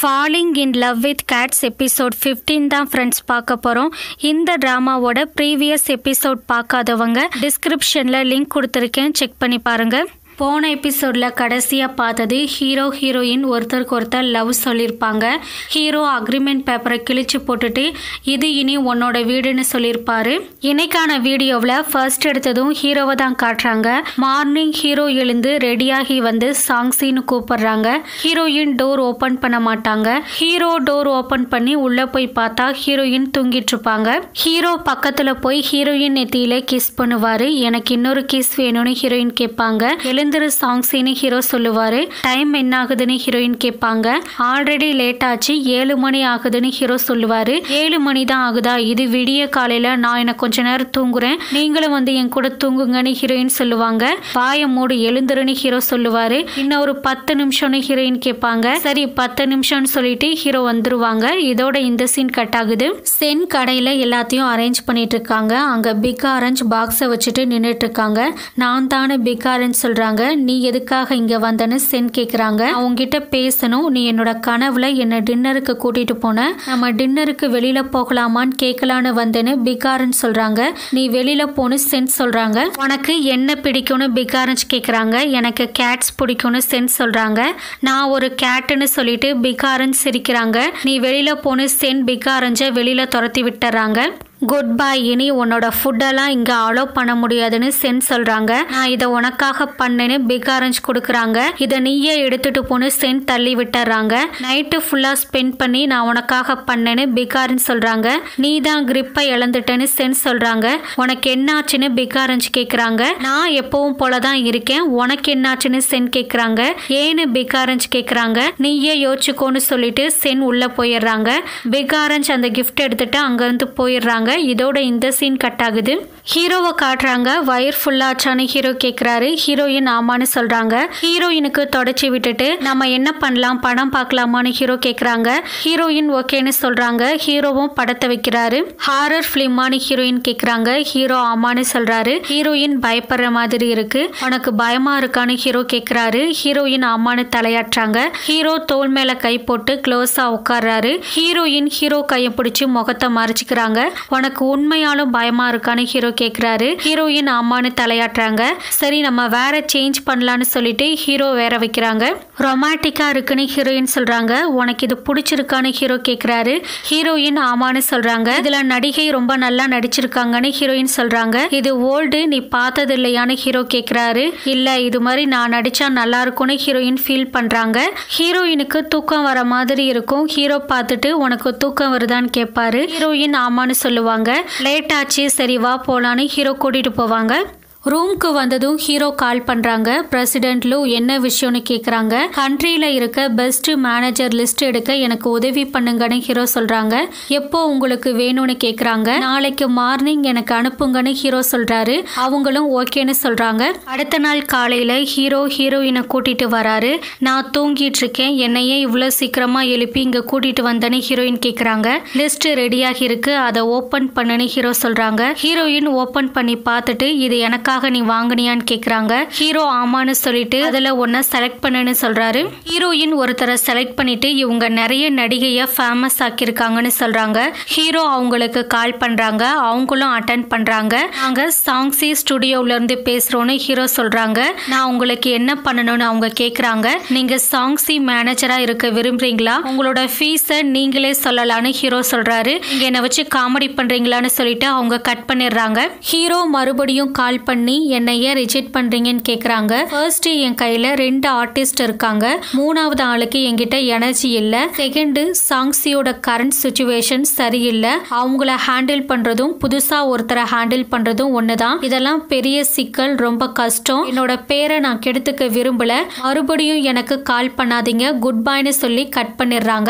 falling in love with cats episode 15 தான் friends பார்க்க போகிறோம் இந்த ட்ராமாவோட ப்ரீவியஸ் எபிசோட் பார்க்காதவங்க டிஸ்கிரிப்ஷனில் லிங்க் கொடுத்துருக்கேன் செக் பண்ணி பாருங்கள் போன எபிசோடில் கடைசியாக பார்த்தது ஹீரோ ஹீரோயின் ஒருத்தருக்கு ஒருத்தர் லவ் சொல்லியிருப்பாங்க ஹீரோ அக்ரிமெண்ட் பேப்பரை கிழிச்சு போட்டுட்டு இது இனி உன்னோட வீடுன்னு சொல்லியிருப்பாரு இன்னைக்கான வீடியோவில் ஃபர்ஸ்ட் எடுத்ததும் ஹீரோவை தான் காட்டுறாங்க மார்னிங் ஹீரோ எழுந்து ரெடியாகி வந்து சாங்ஸின்னு கூப்பிடுறாங்க ஹீரோயின் டோர் ஓப்பன் பண்ண மாட்டாங்க ஹீரோ டோர் ஓப்பன் பண்ணி உள்ளே போய் பார்த்தா ஹீரோயின் தூங்கிட்டு இருப்பாங்க ஹீரோ பக்கத்தில் போய் ஹீரோயின் நெத்தியில கிஸ் பண்ணுவாரு எனக்கு இன்னொரு கிஸ் வேணும்னு ஹீரோயின் கேட்பாங்க எழுந்திரு சாங்ஸின்னு ஹீரோ சொல்லுவாரு டைம் என்ன ஆகுதுன்னு ஹீரோயின் கேட்பாங்க ஆல்ரெடி லேட் ஆச்சு ஏழு மணி ஆகுதுன்னு ஹீரோ சொல்லுவாரு ஏழு மணி தான் ஆகுதா இது விடிய காலையில நான் எனக்கு கொஞ்ச நேரம் தூங்குறேன் நீங்களும் வந்து என் கூட தூங்குங்கன்னு ஹீரோயின் சொல்லுவாங்க வாய மூடு எழுந்துருன்னு ஹீரோ சொல்லுவாரு இன்னும் ஒரு பத்து நிமிஷம்னு ஹீரோயின் கேட்பாங்க சரி பத்து நிமிஷம்னு சொல்லிட்டு ஹீரோ வந்துருவாங்க இதோட இந்த சீன் கட் ஆகுது சென் கடையில எல்லாத்தையும் அரேஞ்ச் பண்ணிட்டு இருக்காங்க அங்க பிக் ஆரஞ்ச் பாக்ஸை வச்சுட்டு நின்றுட்டு இருக்காங்க நான் தானே பிக் ஆரஞ்ச் சொல்றாங்க நீ எதுக்காக இங்க வந்தன்னு சென் கேக்குறாங்க அவங்ககிட்ட பேசணும் நீ என்னோட கனவுல என்ன டின்னருக்கு கூட்டிட்டு போன நம்ம டின்னருக்கு வெளியில போகலாமான்னு கேட்கலான்னு வந்தேன்னு பிக் ஆரஞ்ச் சொல்றாங்க நீ வெளியில போன்னு சென் சொல்றாங்க உனக்கு என்ன பிடிக்கும்னு பிக் ஆரஞ்ச் கேக்குறாங்க எனக்கு கேட்ஸ் பிடிக்கும்னு சென் சொல்றாங்க நான் ஒரு கேட்டுன்னு சொல்லிட்டு பிக் ஆரஞ்ச் சிரிக்கிறாங்க நீ வெளியில போன்னு சென் பிக் ஆரஞ்சை வெளியில துரத்தி விட்டுறாங்க குட் பை இனி உன்னோட ஃபுட்டெல்லாம் இங்கே அலோவ் பண்ண முடியாதுன்னு சென் சொல்கிறாங்க நான் இதை உனக்காக பண்ணேன்னு பிக் ஆரஞ்ச் கொடுக்குறாங்க இதை நீயே எடுத்துட்டு போன்னு சென் தள்ளி விட்டுறாங்க நைட்டு ஃபுல்லாக ஸ்பெண்ட் பண்ணி நான் உனக்காக பண்ணேன்னு பிக் ஆரஞ்ச் சொல்கிறாங்க நீ தான் கிரிப்பை இழந்துட்டேன்னு சென் சொல்கிறாங்க உனக்கு என்னாச்சுன்னு பிக் ஆரஞ்ச் கேட்குறாங்க நான் எப்பவும் போல தான் இருக்கேன் உனக்கு என்னாச்சுன்னு சென் கேட்குறாங்க ஏன்னு பிக் ஆரஞ்ச் கேட்குறாங்க நீயே யோசிச்சுக்கோன்னு சொல்லிட்டு சென் உள்ளே போயிடுறாங்க பிக் ஆரஞ்ச் அந்த கிஃப்ட் எடுத்துட்டு அங்கேருந்து போயிடுறாங்க இதோட இந்த சீன் கட் ஆகுது ஹீரோவை காட்டுறாங்க வயிறு ஃபுல்லாச்சான்னு ஹீரோ கேட்குறாரு ஹீரோயின் ஆமான்னு சொல்றாங்க ஹீரோயினுக்கு தொடச்சி விட்டுட்டு நம்ம என்ன பண்ணலாம் படம் பார்க்கலாமான்னு ஹீரோ கேட்குறாங்க ஹீரோயின் ஓகேன்னு சொல்றாங்க ஹீரோவும் படத்தை வைக்கிறாரு ஹாரர் ஃபிலிமான்னு ஹீரோயின் கேட்குறாங்க ஹீரோ ஆமான்னு சொல்றாரு ஹீரோயின் பயப்படுற மாதிரி இருக்கு உனக்கு பயமா இருக்கான்னு ஹீரோ கேட்குறாரு ஹீரோயின் ஆமான்னு தலையாட்டுறாங்க ஹீரோ தோல் மேல கை போட்டு க்ளோஸா உட்கார்றாரு ஹீரோயின் ஹீரோ கையை பிடிச்சி முகத்தை மறைச்சிக்கிறாங்க உனக்கு உண்மையாலும் பயமா இருக்கான்னு ஹீரோ கேட்குறாரு ஹீரோயின் ஆமான்னு தலையாட்டுறாங்க சரி நம்ம வேற சேஞ்ச் பண்ணலான்னு சொல்லிட்டு ஹீரோ வேற வைக்கிறாங்க ரொமாட்டிக்கா இருக்குன்னு ஹீரோயின் சொல்றாங்க உனக்கு இது பிடிச்சிருக்கான்னு ஹீரோ கேட்குறாரு ஹீரோயின் ஆமான்னு சொல்றாங்க இதுல நடிகை ரொம்ப நல்லா நடிச்சிருக்காங்கன்னு ஹீரோயின் சொல்றாங்க இது ஓல்டு நீ பார்த்தது இல்லையான்னு ஹீரோ கேட்குறாரு இல்ல இது மாதிரி நான் நடிச்சா நல்லா இருக்கும்னு ஹீரோயின் ஃபீல் பண்றாங்க ஹீரோயினுக்கு தூக்கம் வர மாதிரி இருக்கும் ஹீரோ பார்த்துட்டு உனக்கு தூக்கம் வருதான்னு கேட்பாரு ஹீரோயின் ஆமான்னு சொல்லுவாங்க லேட் ஆச்சு சரி வா போலான்னு ஹீரோ கூட்டிட்டு போவாங்க ரூம்க்கு வந்ததும் ஹீரோ கால் பண்றாங்க பிரசிடென்ட் லூ என்ன விஷயம்னு கேக்குறாங்க கண்ட்ரியில இருக்க பெஸ்ட் மேனேஜர் லிஸ்ட் எடுக்க எனக்கு உதவி பண்ணுங்கன்னு ஹீரோ சொல்றாங்க எப்போ உங்களுக்கு வேணும்னு கேக்குறாங்க நாளைக்கு மார்னிங் எனக்கு அனுப்புங்கன்னு ஹீரோ சொல்றாரு அவங்களும் ஓகேன்னு சொல்றாங்க அடுத்த நாள் காலையில ஹீரோ ஹீரோயினை கூட்டிட்டு வராரு நான் தூங்கிட்டு இருக்கேன் என்னையே இவ்வளவு சீக்கிரமா எழுப்பி இங்க கூட்டிட்டு வந்தேன்னு ஹீரோயின் கேக்குறாங்க லிஸ்ட் ரெடியாகி இருக்கு அதை ஓபன் பண்ணுன்னு ஹீரோ சொல்றாங்க ஹீரோயின் ஓபன் பண்ணி பார்த்துட்டு இது எனக்காக நீ வாங்கினியான்னு கேக்குறாங்க ஹீரோ ஆமான்னு சொல்லிட்டு அதுல ஒன்ன செலக்ட் பண்ணுன்னு சொல்றாரு ஹீரோயின் ஒருத்தரை செலக்ட் பண்ணிட்டு இவங்க நிறைய நடிகைய ஃபேமஸ் ஆக்கியிருக்காங்கன்னு சொல்றாங்க ஹீரோ அவங்களுக்கு கால் பண்றாங்க அவங்களும் அட்டன் பண்றாங்க நாங்க சாங்ஸி ஸ்டுடியோல இருந்து பேசுறோம்னு ஹீரோ சொல்றாங்க நான் உங்களுக்கு என்ன பண்ணணும்னு அவங்க கேக்குறாங்க நீங்க சாங்ஸி மேனேஜரா இருக்க விரும்புறீங்களா உங்களோட ஃபீஸை நீங்களே சொல்லலாம்னு ஹீரோ சொல்றாரு நீங்க என்ன வச்சு காமெடி பண்றீங்களான்னு சொல்லிட்டு அவங்க கட் பண்ணிடுறாங்க ஹீரோ மறுபடியும் கால் பண்ணி என்னை ஏன் ரிஜெக்ட் பண்றீங்கன்னு கேக்குறாங்க ஃபர்ஸ்ட் என் கையில ரெண்டு ஆர்டிஸ்ட் இருக்காங்க மூணாவது ஆளுக்கு என்கிட்ட எனர்ஜி இல்ல செகண்ட் சாங்ஸியோட கரண்ட் சுச்சுவேஷன் சரியில்லை அவங்கள ஹேண்டில் பண்றதும் புதுசா ஒருத்தரை ஹேண்டில் பண்றதும் ஒண்ணுதான் இதெல்லாம் பெரிய சிக்கல் ரொம்ப கஷ்டம் என்னோட பேரை நான் கெடுத்துக்க விரும்பல மறுபடியும் எனக்கு கால் பண்ணாதீங்க குட் பைன்னு சொல்லி கட் பண்ணிடுறாங்க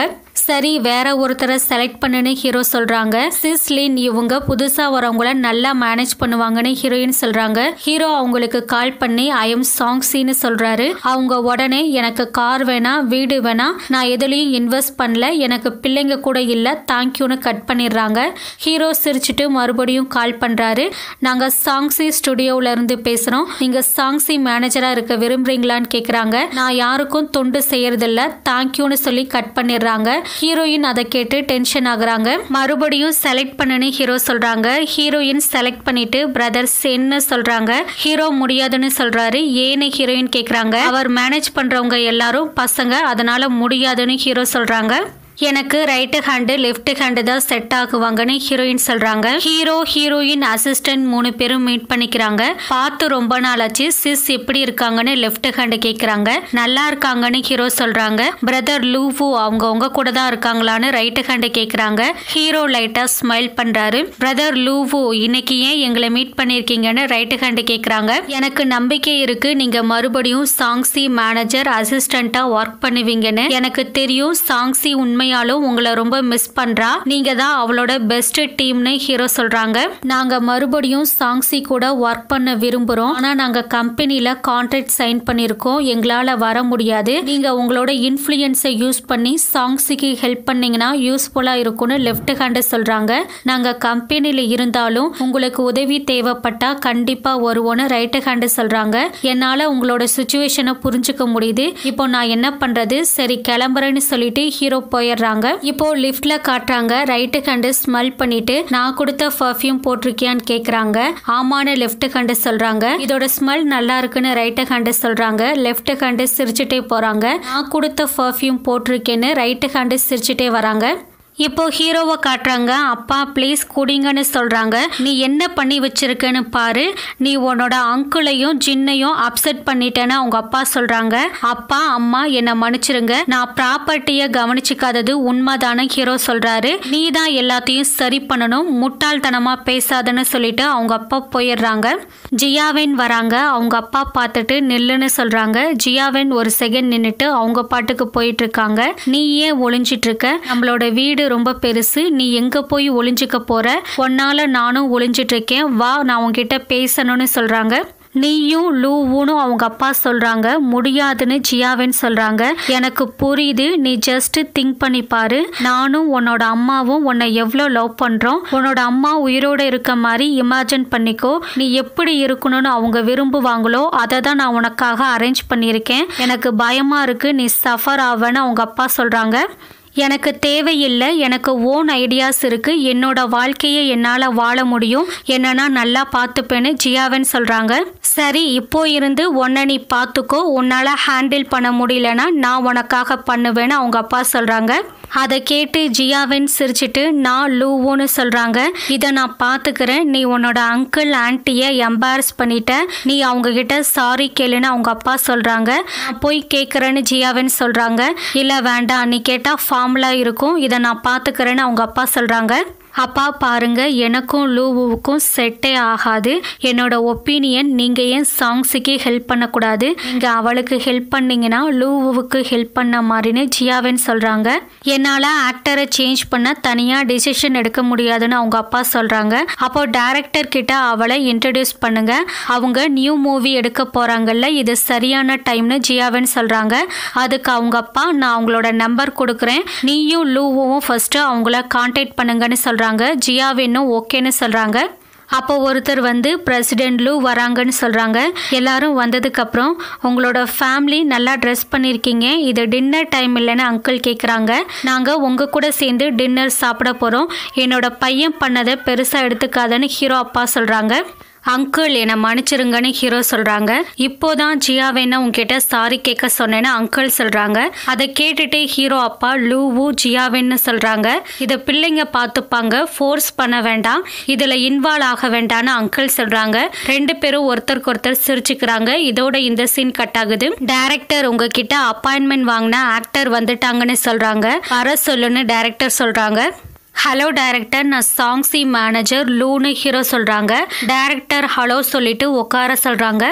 சரி வேற ஒருத்தரை செலக்ட் பண்ணுன்னு ஹீரோ சொல்றாங்க சிஸ்லின் இவங்க புதுசா வரவங்கள நல்லா மேனேஜ் பண்ணுவாங்கன்னு ஹீரோயின் சொல்றாங்க ஹீரோ அவங்களுக்கு கால் பண்ணி ஐ எம் சாங்ஸின்னு சொல்றாரு அவங்க உடனே எனக்கு கார் வேணா வீடு வேணா நான் எதுலயும் இன்வெஸ்ட் பண்ணல எனக்கு பிள்ளைங்க கூட இல்ல தேங்க்யூன்னு கட் பண்ணிடுறாங்க ஹீரோ சிரிச்சுட்டு மறுபடியும் கால் பண்றாரு நாங்க சாங்ஸி ஸ்டுடியோல இருந்து பேசுறோம் நீங்க சாங்ஸி மேனேஜரா இருக்க விரும்புறீங்களான்னு கேக்குறாங்க நான் யாருக்கும் தொண்டு செய்யறதில்ல தேங்க்யூன்னு சொல்லி கட் பண்ணிடுறாங்க ஹீரோயின் அதை கேட்டு டென்ஷன் ஆகுறாங்க மறுபடியும் செலக்ட் பண்ணுன்னு ஹீரோ சொல்றாங்க ஹீரோயின் செலக்ட் பண்ணிட்டு பிரதர் சென்னு சொல்றாங்க ஹீரோ முடியாதுன்னு சொல்றாரு ஏன்னு ஹீரோயின் கேக்குறாங்க அவர் மேனேஜ் பண்றவங்க எல்லாரும் பசங்க அதனால முடியாதுன்னு ஹீரோ சொல்றாங்க எனக்கு ரைட்டு ஹேண்டு லெஃப்ட் ஹேண்டு தான் செட் ஆகுவாங்கன்னு ஹீரோயின் சொல்றாங்க ஹீரோ ஹீரோயின் அசிஸ்டன்ட் மூணு பேரும் மீட் பண்ணிக்கிறாங்க பார்த்து ரொம்ப நாள் ஆச்சு சிஸ் எப்படி இருக்காங்கன்னு லெஃப்ட் ஹேண்டு கேக்குறாங்க நல்லா இருக்காங்கன்னு ஹீரோ சொல்றாங்க பிரதர் லூவு அவங்க உங்க கூட தான் இருக்காங்களான்னு ரைட்டு ஹேண்டு கேக்குறாங்க ஹீரோ லைட்டா ஸ்மைல் பண்றாரு பிரதர் லூவு இன்னைக்கு ஏன் எங்களை மீட் பண்ணிருக்கீங்கன்னு ரைட்டு ஹேண்டு கேக்குறாங்க எனக்கு நம்பிக்கை இருக்கு நீங்க மறுபடியும் சாங்ஸி மேனேஜர் அசிஸ்டண்டா ஒர்க் பண்ணுவீங்கன்னு எனக்கு தெரியும் சாங்ஸி உண்மை உண்மையாலும் உங்களை ரொம்ப மிஸ் பண்றா நீங்க தான் அவளோட பெஸ்ட் டீம்னு ஹீரோ சொல்றாங்க நாங்க மறுபடியும் சாங்ஸி கூட ஒர்க் பண்ண விரும்புறோம் ஆனா நாங்க கம்பெனில கான்ட்ராக்ட் சைன் பண்ணிருக்கோம் எங்களால வர முடியாது நீங்க உங்களோட இன்ஃப்ளூயன்ஸை யூஸ் பண்ணி சாங்ஸிக்கு ஹெல்ப் பண்ணீங்கன்னா யூஸ்ஃபுல்லா இருக்கும்னு லெஃப்ட் ஹேண்ட் சொல்றாங்க நாங்க கம்பெனில இருந்தாலும் உங்களுக்கு உதவி தேவைப்பட்டா கண்டிப்பா வருவோன்னு ரைட் ஹேண்ட் சொல்றாங்க என்னால உங்களோட சுச்சுவேஷனை புரிஞ்சுக்க முடியுது இப்போ நான் என்ன பண்றது சரி கிளம்புறேன்னு சொல்லிட்டு ஹீரோ போய் போயிடுறாங்க இப்போ லிஃப்ட்ல காட்டுறாங்க ரைட்டு கண்டு ஸ்மெல் பண்ணிட்டு நான் கொடுத்த பர்ஃப்யூம் போட்டிருக்கியான்னு கேக்குறாங்க ஆமான்னு லெஃப்ட் கண்டு சொல்றாங்க இதோட ஸ்மெல் நல்லா இருக்குன்னு ரைட்டு கண்டு சொல்றாங்க லெஃப்ட் கண்டு சிரிச்சுட்டே போறாங்க நான் கொடுத்த பர்ஃப்யூம் போட்டிருக்கேன்னு ரைட்டு கண்டு சிரிச்சுட்டே வராங்க இப்போ ஹீரோவை காட்டுறாங்க அப்பா ப்ளீஸ் குடிங்கன்னு சொல்றாங்க நீ என்ன பண்ணி வச்சிருக்கன்னு பாரு நீ உன்னோட அங்குளையும் ஜின்னையும் அப்செட் பண்ணிட்டேன்னு அவங்க அப்பா சொல்றாங்க அப்பா அம்மா என்னை மன்னிச்சிருங்க நான் ப்ராப்பர்ட்டியை கவனிச்சுக்காதது உண்மைதான ஹீரோ சொல்றாரு நீ தான் எல்லாத்தையும் சரி பண்ணணும் முட்டாள்தனமா பேசாதன்னு சொல்லிட்டு அவங்க அப்பா போயிடுறாங்க ஜியாவின் வராங்க அவங்க அப்பா பார்த்துட்டு நில்லுன்னு சொல்றாங்க ஜியாவின் ஒரு செகண்ட் நின்னுட்டு அவங்க பாட்டுக்கு போயிட்டு இருக்காங்க நீ ஏன் ஒளிஞ்சிட்டு இருக்க நம்மளோட வீடு ரொம்ப பெருசு நீ எங்க போய் ஒளிஞ்சுக்க போற உன்னால நானும் ஒளிஞ்சிட்டு இருக்கேன் வா நான் உன்கிட்ட பேசணும்னு சொல்றாங்க நீயும் லூவுன்னு அவங்க அப்பா சொல்றாங்க முடியாதுன்னு ஜியாவின் சொல்றாங்க எனக்கு புரியுது நீ ஜஸ்ட் திங்க் பண்ணி பாரு நானும் உன்னோட அம்மாவும் உன்னை எவ்வளோ லவ் பண்றோம் உன்னோட அம்மா உயிரோட இருக்க மாதிரி இமேஜின் பண்ணிக்கோ நீ எப்படி இருக்கணும்னு அவங்க விரும்புவாங்களோ அதை தான் நான் உனக்காக அரேஞ்ச் பண்ணியிருக்கேன் எனக்கு பயமா இருக்கு நீ சஃபர் ஆவன்னு அவங்க அப்பா சொல்றாங்க எனக்கு தேவையில்லை எனக்கு ஓன் ஐடியாஸ் இருக்கு என்னோட வாழ்க்கையை என்னால் வாழ முடியும் என்னன்னா நல்லா பார்த்துப்பேன்னு ஜியாவன் சொல்றாங்க சரி இப்போ இருந்து உன்னை நீ பார்த்துக்கோ உன்னால ஹேண்டில் பண்ண முடியலன்னா நான் உனக்காக பண்ணுவேன்னு அவங்க அப்பா சொல்றாங்க அதை கேட்டு ஜியாவின் சிரிச்சிட்டு நான் லூவோன்னு சொல்றாங்க இதை நான் பார்த்துக்கிறேன் நீ உன்னோட அங்கிள் ஆன்ட்டியை எம்பாரஸ் பண்ணிட்ட நீ அவங்க கிட்ட சாரி கேளுன்னு அவங்க அப்பா சொல்றாங்க நான் போய் கேட்குறேன்னு ஜியாவின் சொல்றாங்க இல்லை வேண்டாம் நீ கேட்டால் ஃபார்முலா இருக்கும் இதை நான் பார்த்துக்கிறேன்னு அவங்க அப்பா சொல்றாங்க அப்பா பாருங்க எனக்கும் லூவுக்கும் செட்டே ஆகாது என்னோட ஒப்பீனியன் நீங்க ஏன் சாங்ஸுக்கு ஹெல்ப் பண்ணக்கூடாது நீங்க அவளுக்கு ஹெல்ப் பண்ணீங்கன்னா லூவுக்கு ஹெல்ப் பண்ண மாதிரின்னு ஜியாவன் சொல்றாங்க என்னால ஆக்டரை சேஞ்ச் பண்ண தனியா டிசிஷன் எடுக்க முடியாதுன்னு அவங்க அப்பா சொல்றாங்க அப்போ டைரக்டர் கிட்ட அவளை இன்ட்ரடியூஸ் பண்ணுங்க அவங்க நியூ மூவி எடுக்க போறாங்கல்ல இது சரியான டைம்னு ஜியாவன் சொல்றாங்க அதுக்கு அவங்க அப்பா நான் அவங்களோட நம்பர் கொடுக்குறேன் நீயும் லூவும் ஃபர்ஸ்ட் அவங்கள கான்டாக்ட் பண்ணுங்கன்னு சொல்றாங்க ஜியாவின்னும் ஓகேன்னு சொல்றாங்க அப்போ ஒருத்தர் வந்து பிரசிடென்ட் லூ வராங்கன்னு சொல்கிறாங்க எல்லாரும் வந்ததுக்கப்புறம் உங்களோட ஃபேமிலி நல்லா ட்ரெஸ் பண்ணியிருக்கீங்க இது டின்னர் டைம் இல்லைன்னு அங்கிள் கேட்குறாங்க நாங்கள் உங்கள் கூட சேர்ந்து டின்னர் சாப்பிட போகிறோம் என்னோட பையன் பண்ணதை பெருசாக எடுத்துக்காதன்னு ஹீரோ அப்பா சொல்கிறாங்க அங்கிள் என்னை மன்னிச்சிருங்கன்னு ஹீரோ சொல்றாங்க இப்போதான் ஜியா வேணா உங்ககிட்ட சாரி கேட்க சொன்னேன்னு அங்கிள் சொல்றாங்க அதை கேட்டுட்டு ஹீரோ அப்பா லூவு ஜியாவின்னு சொல்றாங்க இதை பிள்ளைங்க பார்த்துப்பாங்க ஃபோர்ஸ் பண்ண வேண்டாம் இதுல இன்வால்வ் ஆக வேண்டாம்னு அங்கிள் சொல்றாங்க ரெண்டு பேரும் ஒருத்தருக்கு ஒருத்தர் சிரிச்சுக்கிறாங்க இதோட இந்த சீன் கட் ஆகுது டைரக்டர் உங்ககிட்ட அப்பாயின்மெண்ட் வாங்கின ஆக்டர் வந்துட்டாங்கன்னு சொல்றாங்க வர சொல்லுன்னு டைரக்டர் சொல்றாங்க ஹலோ டைரக்டர் நான் சாங்ஸி மேனேஜர் லூனு ஹீரோ சொல்கிறாங்க டைரக்டர் ஹலோ சொல்லிட்டு உட்கார சொல்கிறாங்க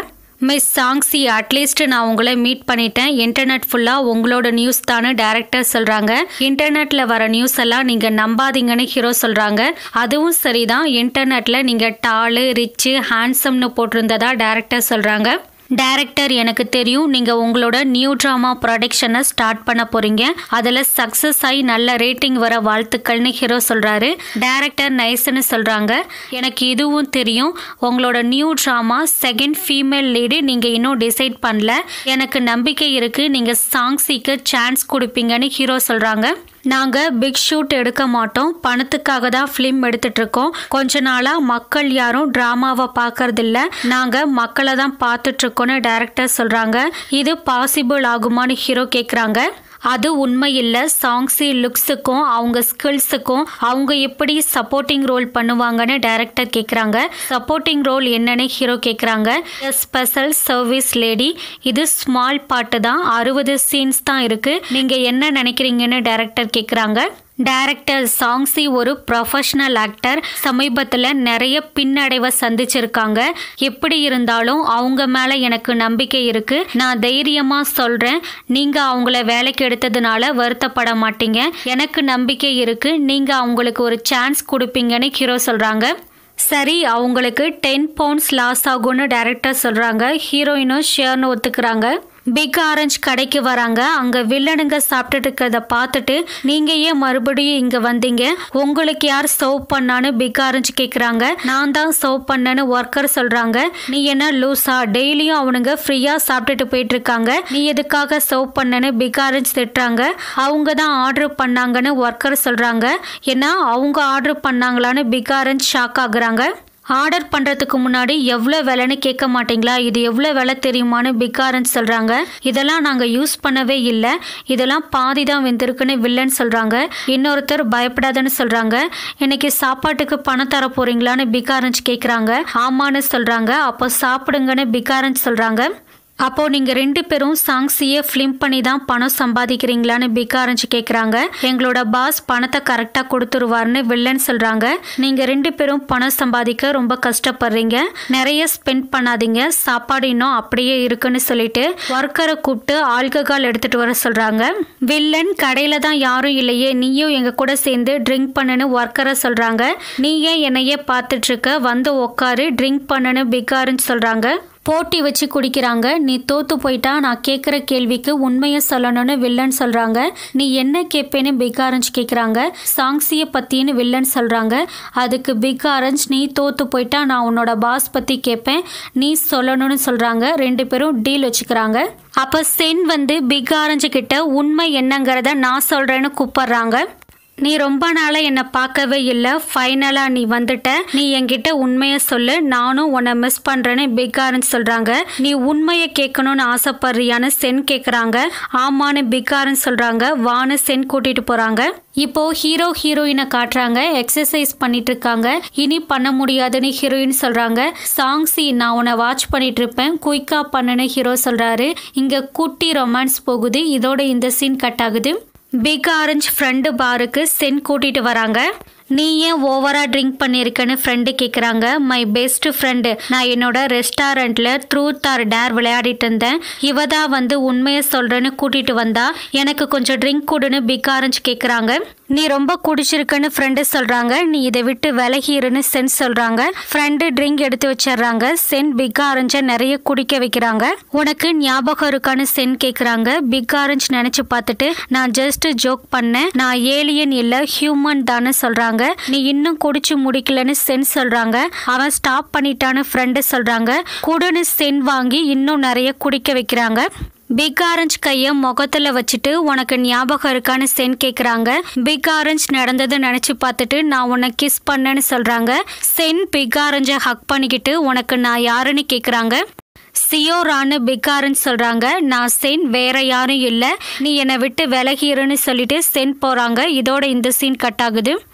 மிஸ் சாங்ஸி அட்லீஸ்ட் நான் உங்களை மீட் பண்ணிட்டேன் இன்டர்நெட் ஃபுல்லாக உங்களோட நியூஸ் தானே டேரக்டர் சொல்கிறாங்க இன்டர்நெட்டில் வர நியூஸ் எல்லாம் நீங்கள் நம்பாதீங்கன்னு ஹீரோ சொல்கிறாங்க அதுவும் சரிதான் இன்டர்நெட்டில் நீங்கள் டாலு ரிச்சு ஹேண்ட்ஸம்னு போட்டிருந்ததா டேரக்டர் சொல்கிறாங்க டேரக்டர் எனக்கு தெரியும் நீங்கள் உங்களோட நியூ ட்ராமா ப்ரொடக்ஷனை ஸ்டார்ட் பண்ண போகிறீங்க அதில் சக்ஸஸ் ஆகி நல்ல ரேட்டிங் வர வாழ்த்துக்கள்னு ஹீரோ சொல்கிறாரு டேரக்டர் நைஸ்னு சொல்கிறாங்க எனக்கு இதுவும் தெரியும் உங்களோட new drama second female lead நீங்கள் இன்னும் டிசைட் பண்ணல எனக்கு நம்பிக்கை இருக்குது நீங்கள் சாங்ஸிக்கு சான்ஸ் கொடுப்பீங்கன்னு ஹீரோ சொல்கிறாங்க நாங்கள் பிக் ஷூட் எடுக்க மாட்டோம் பணத்துக்காக தான் ஃபிலிம் எடுத்துட்டு இருக்கோம் கொஞ்ச நாளாக மக்கள் யாரும் ட்ராமாவை பார்க்கறதில்ல நாங்கள் மக்களை தான் பார்த்துட்டு இருக்கோம்னு டேரக்டர் சொல்கிறாங்க இது பாசிபிள் ஆகுமான்னு ஹீரோ கேட்குறாங்க அது உண்மை இல்லை சாங்ஸி லுக்ஸுக்கும் அவங்க ஸ்கில்ஸுக்கும் அவங்க எப்படி சப்போர்ட்டிங் ரோல் பண்ணுவாங்கன்னு டைரக்டர் கேட்குறாங்க சப்போர்ட்டிங் ரோல் என்னன்னு ஹீரோ கேட்குறாங்க ஸ்பெஷல் சர்வீஸ் லேடி இது ஸ்மால் பாட்டு தான் அறுபது சீன்ஸ் தான் இருக்குது நீங்கள் என்ன நினைக்கிறீங்கன்னு டைரக்டர் கேட்குறாங்க டைரக்டர் சாங்ஸி ஒரு ப்ரொஃபஷனல் ஆக்டர் சமீபத்தில் நிறைய பின்னடைவை சந்திச்சிருக்காங்க எப்படி இருந்தாலும் அவங்க மேலே எனக்கு நம்பிக்கை இருக்கு நான் தைரியமாக சொல்கிறேன் நீங்கள் அவங்கள வேலைக்கு எடுத்ததுனால வருத்தப்பட மாட்டீங்க எனக்கு நம்பிக்கை இருக்கு நீங்கள் அவங்களுக்கு ஒரு சான்ஸ் கொடுப்பீங்கன்னு ஹீரோ சொல்கிறாங்க சரி அவங்களுக்கு டென் பவுண்ட்ஸ் லாஸ் ஆகும்னு டைரக்டர் சொல்கிறாங்க ஹீரோயினும் ஷேர்னு ஒத்துக்கிறாங்க பிக் ஆரஞ்ச் கடைக்கு வராங்க அங்க வில்லனுங்க சாப்பிட்டுட்டு இருக்கிறத பார்த்துட்டு நீங்க ஏன் மறுபடியும் இங்க வந்தீங்க உங்களுக்கு யார் சர்வ் பண்ணான்னு பிக் ஆரஞ்ச் கேக்குறாங்க நான் தான் சர்வ் பண்ணேன்னு ஒர்க்கர் சொல்றாங்க நீ என்ன லூசா டெய்லியும் அவனுங்க ஃப்ரீயா சாப்பிட்டுட்டு போயிட்டு இருக்காங்க நீ எதுக்காக சர்வ் பண்ணேன்னு பிக் ஆரஞ்ச் திட்டுறாங்க அவங்க தான் ஆர்டர் பண்ணாங்கன்னு ஒர்க்கர் சொல்றாங்க ஏன்னா அவங்க ஆர்டர் பண்ணாங்களான்னு பிக் ஆரஞ்ச் ஷாக் ஆகுறாங்க ஆர்டர் பண்ணுறதுக்கு முன்னாடி எவ்வளோ விலைன்னு கேட்க மாட்டீங்களா இது எவ்வளோ விலை தெரியுமான்னு பிக்காரன் சொல்கிறாங்க இதெல்லாம் நாங்கள் யூஸ் பண்ணவே இல்லை இதெல்லாம் பாதி தான் வெந்திருக்குன்னு வில்லன் சொல்கிறாங்க இன்னொருத்தர் பயப்படாதன்னு சொல்கிறாங்க இன்னைக்கு சாப்பாட்டுக்கு பணம் தர போகிறீங்களான்னு பிகாரஞ்ச் கேட்குறாங்க ஆமான்னு சொல்கிறாங்க அப்போ சாப்பிடுங்கன்னு பிகாரஞ்ச் சொல்கிறாங்க அப்போ நீங்க ரெண்டு பேரும் சாங்ஸியே ஃபிலிம் பண்ணி தான் பணம் சம்பாதிக்கிறீங்களான்னு பிக் ஆரஞ்சு கேட்குறாங்க எங்களோட பாஸ் பணத்தை கரெக்டாக கொடுத்துருவாருன்னு வில்லன் சொல்றாங்க நீங்க ரெண்டு பேரும் பணம் சம்பாதிக்க ரொம்ப கஷ்டப்படுறீங்க நிறைய ஸ்பெண்ட் பண்ணாதீங்க சாப்பாடு இன்னும் அப்படியே இருக்குன்னு சொல்லிட்டு ஒர்க்கரை கூப்பிட்டு ஆல்கஹால் எடுத்துட்டு வர சொல்றாங்க வில்லன் கடையில தான் யாரும் இல்லையே நீயும் எங்க கூட சேர்ந்து ட்ரிங்க் பண்ணுன்னு ஒர்க்கரை சொல்றாங்க நீ ஏன் என்னையே பார்த்துட்டு இருக்க வந்து உக்காரு ட்ரிங்க் பண்ணுன்னு பிக் ஆரஞ்சு சொல்றாங்க போட்டி வச்சு குடிக்கிறாங்க நீ தோத்து போயிட்டா நான் கேட்குற கேள்விக்கு உண்மையை சொல்லணும்னு வில்லன் சொல்கிறாங்க நீ என்ன கேட்பேன்னு பிக் ஆரஞ்ச் கேட்குறாங்க சாங்ஸியை பற்றின்னு வில்லன் சொல்கிறாங்க அதுக்கு பிக் ஆரஞ்ச் நீ தோத்து போயிட்டா நான் உன்னோட பாஸ் பற்றி கேட்பேன் நீ சொல்லணும்னு சொல்கிறாங்க ரெண்டு பேரும் டீல் வச்சுக்கிறாங்க அப்போ சென் வந்து பிக் ஆரஞ்சு கிட்ட உண்மை என்னங்கிறத நான் சொல்கிறேன்னு கூப்பிட்றாங்க நீ ரொம்ப நாளாக என்னை பார்க்கவே இல்லை ஃபைனலாக நீ வந்துட்ட நீ என்கிட்ட உண்மையை சொல்லு நானும் உன்னை மிஸ் பண்ணுறேன்னு பிக் ஆரஞ்ச் சொல்கிறாங்க நீ உண்மையை கேட்கணும்னு ஆசைப்படுறியான்னு சென் கேட்குறாங்க ஆமான்னு பிக் ஆரஞ்ச் சொல்கிறாங்க வான்னு சென் கூட்டிகிட்டு போகிறாங்க இப்போ ஹீரோ ஹீரோயினை காட்டுறாங்க எக்ஸசைஸ் பண்ணிட்டு இருக்காங்க இனி பண்ண முடியாதுன்னு ஹீரோயின் சொல்றாங்க சாங்ஸி நான் உன்னை வாட்ச் பண்ணிட்டு இருப்பேன் குயிக்கா பண்ணுன்னு ஹீரோ சொல்றாரு இங்க குட்டி ரொமான்ஸ் போகுது இதோட இந்த சீன் கட் ஆகுது பிக் ஆரஞ்ச் ஃப்ரெண்டு பாருக்கு சென் கூட்டிட்டு வராங்க நீ ஏன் ஓவரா ட்ரிங்க் பண்ணியிருக்கன்னு ஃப்ரெண்டு கேட்குறாங்க மை பெஸ்ட் ஃப்ரெண்டு நான் என்னோட ரெஸ்டாரண்ட்ல ட்ரூத் ஆர் டேர் விளையாடிட்டு இருந்தேன் இவ தான் வந்து உண்மையை சொல்றேன்னு கூட்டிட்டு வந்தா எனக்கு கொஞ்சம் ட்ரிங்க் கொடுன்னு பிக் ஆரஞ்ச் கேட்குறாங்க நீ ரொம்ப குடிச்சிருக்குன்னு ஃப்ரெண்டு சொல்றாங்க நீ இதை விட்டு விலகிருன்னு சென் சொல்றாங்க ஃப்ரெண்டு ட்ரிங்க் எடுத்து வச்சிடுறாங்க சென் பிக் ஆரஞ்சை நிறைய குடிக்க வைக்கிறாங்க உனக்கு ஞாபகம் இருக்கான்னு சென் கேட்குறாங்க பிக் ஆரஞ்ச் நினைச்சு பார்த்துட்டு நான் ஜஸ்ட் ஜோக் பண்ணேன் நான் ஏலியன் இல்லை ஹியூமன் தானே சொல்றாங்க நீ இன்னும் குடிச்சு முடிக்கலன்னு சென் சொல்றாங்க அவன் ஸ்டாப் பண்ணிட்டான்னு ஃப்ரெண்டு சொல்றாங்க குடுன்னு சென் வாங்கி இன்னும் நிறைய குடிக்க வைக்கிறாங்க பிக் ஆரஞ்ச் கையை முகத்துல வச்சுட்டு உனக்கு ஞாபகம் இருக்கான்னு சென் கேட்குறாங்க பிக் ஆரஞ்ச் நடந்ததை நினச்சி பார்த்துட்டு நான் உன்னை கிஸ் பண்ணேன்னு சொல்கிறாங்க சென் பிக் ஆரஞ்சை ஹக் பண்ணிக்கிட்டு உனக்கு நான் யாருன்னு கேட்குறாங்க சியோரான்னு பிக் ஆரஞ்ச் சொல்கிறாங்க நான் சென் வேற யாரும் இல்லை நீ என்னை விட்டு விலகிருன்னு சொல்லிட்டு சென் போகிறாங்க இதோட இந்த சீன் கட் ஆகுது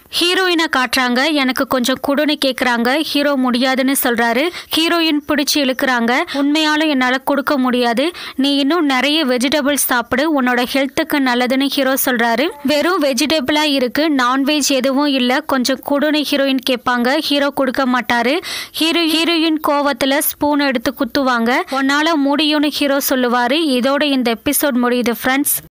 ஹீரோயினை காட்டுறாங்க எனக்கு கொஞ்சம் குடுன்னு கேக்குறாங்க ஹீரோ முடியாதுன்னு சொல்றாரு ஹீரோயின் பிடிச்சு இழுக்கிறாங்க உண்மையாலும் என்னால கொடுக்க முடியாது நீ இன்னும் நிறைய வெஜிடபிள்ஸ் சாப்பிடு உன்னோட ஹெல்த்துக்கு நல்லதுன்னு ஹீரோ சொல்றாரு வெறும் வெஜிடபிளா இருக்கு நான்வெஜ் எதுவும் இல்ல கொஞ்சம் குடுன்னு ஹீரோயின் கேட்பாங்க ஹீரோ கொடுக்க மாட்டாரு ஹீரோ ஹீரோயின் கோவத்துல ஸ்பூன் எடுத்து குத்துவாங்க உன்னால முடியும்னு ஹீரோ சொல்லுவாரு இதோட இந்த எபிசோட் முடியுது ஃப்ரெண்ட்ஸ்